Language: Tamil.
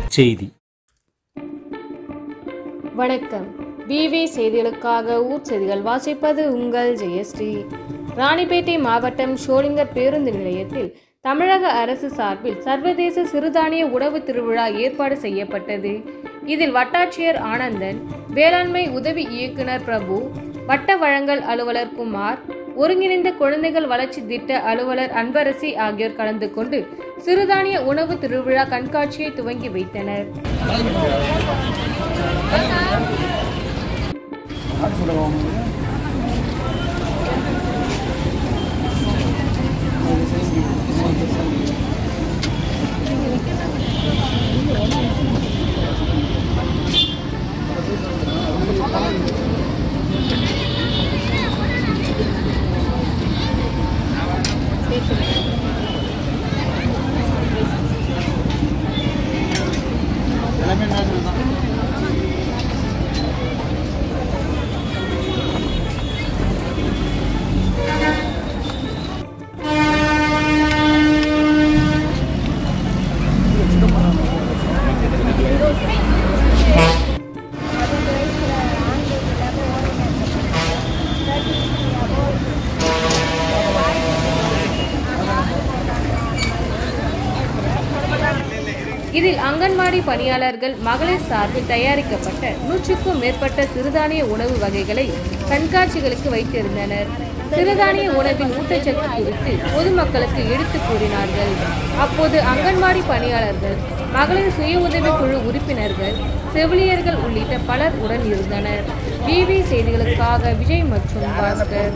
செய்தி வணக்கம் பிவி செய்திகளுக்காக ஊர் செய்திகள் வாசிப்பது உங்கள் ஜெயஸ்ரீ ராணிப்பேட்டை மாவட்டம் ஷோலிங்கர் பேருந்து நிலையத்தில் தமிழக அரசு சார்பில் சர்வதேச சிறுதானிய உணவு திருவிழா ஏற்பாடு செய்யப்பட்டது இதில் வட்டாட்சியர் ஆனந்தன் வேளாண்மை உதவி இயக்குனர் பிரபு வட்ட வழங்கல் அலுவலர் குமார் ஒருங்கிணைந்த குழந்தைகள் வளர்ச்சி திட்ட அலுவலர் அன்பரசி ஆகியோர் கலந்து கொண்டு சிறுதானிய உணவு திருவிழா கண்காட்சியை துவங்கி வைத்தனர் இதில் அங்கன்வாடி பணியாளர்கள் மகளிர் சார்பில் தயாரிக்கப்பட்ட நூற்றுக்கும் மேற்பட்ட சிறுதானிய உணவு வகைகளை கண்காட்சிகளுக்கு வைத்திருந்தனர் சிறுதானிய உணவின் ஊட்டச்சத்து குறித்து பொதுமக்களுக்கு எடுத்துக் கூறினார்கள் அப்போது அங்கன்வாடி பணியாளர்கள் மகளிர் சுய உதவி குழு உறுப்பினர்கள் செவிலியர்கள் உள்ளிட்ட பலர் உடன் இருந்தனர் பிவி செய்திகளுக்காக விஜய் மற்றும் பாஸ்கர்